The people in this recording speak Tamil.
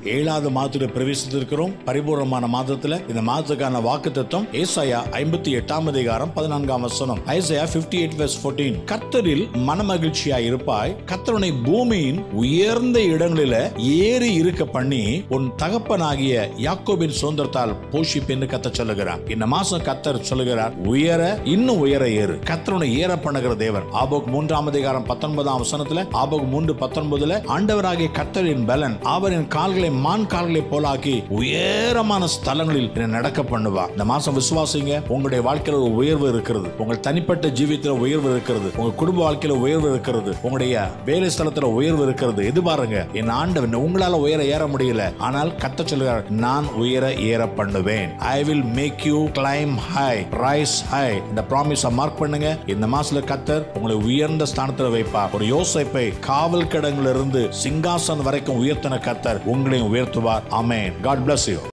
ஏழாவது மாதத்துல பிரவேசித்திருக்கிறோம் பரிபூர்ணமான மாதத்துல இந்த மாதத்துக்கான வாக்கு தத்துவம் ஏசாயா ஐம்பத்தி எட்டாம் அதிகாரம் பதினான்காம் வசனம் ஐசாயா 58 எயிட் வெர்ஸ் ஃபோர்டீன் கர்த்தரில் மனமகிழ்ச்சியாய் இருப்பாய் கர்த்தருனை பூமியின் உயர்ந்த இடங்களில ஏறி இருக்க பண்ணி உன் தகப்பனாகிய யாக்கோபின் சுதந்திரத்தால் போஷிப்பென்று கத்த சொல்லுகிறார் இந்த மாசம் கத்தர் சொல்லுகிறார் உயர இன்னும் உயர ஏறு கத்தருனை ஏற பண்ணுகிற தேவன் ஆபோக் மூன்றாம் அதிகாரம் பத்தொன்பதாம் வசனத்துல ஆபோக் மூன்று பத்தொன்பதுல ஆண்டவராகிய கத்தரின் பலன் அவரின் கால்களை மான் கால்களை போலாக்கி உயரமான ஸ்தலங்களில் என்னை நடக்க பண்ணுவா இந்த மாசம் விசுவாசிங்க உங்களுடைய வாழ்க்கையில ஒரு உயர்வு இருக்கிறது உங்கள் தனிப்பட்ட ஜீவியத்துல உயர்வு இருக்கிறது உங்க குடும்ப வாழ்க்கையில உயர்வு இருக்கிறது உங்களுடைய வேலை ஸ்தலத்துல உயர்வு இருக்கிறது எது பாருங்க என் ஆண்டவன் உங்களால உயர ஏற முடியல ஆனால் கத்த சொல்லுகிறார் நான் உயர ஏற பண்ணுவேன் I will make you claim high rise high இந்த ப்ராமிஸ மார்க் பண்ணுங்க இந்த மாசத்துல கத்தர் உங்களை உயர்ந்த ஸ்தானத்துல வைப்பா ஒரு யோசிப்பை காவல் கிடங்குல இருந்து சிங்காசனம் வரைக்கும் உயர்த்தின கத்தர் உங்களையும் உயர்த்துவார் ஆமென் காட் bless you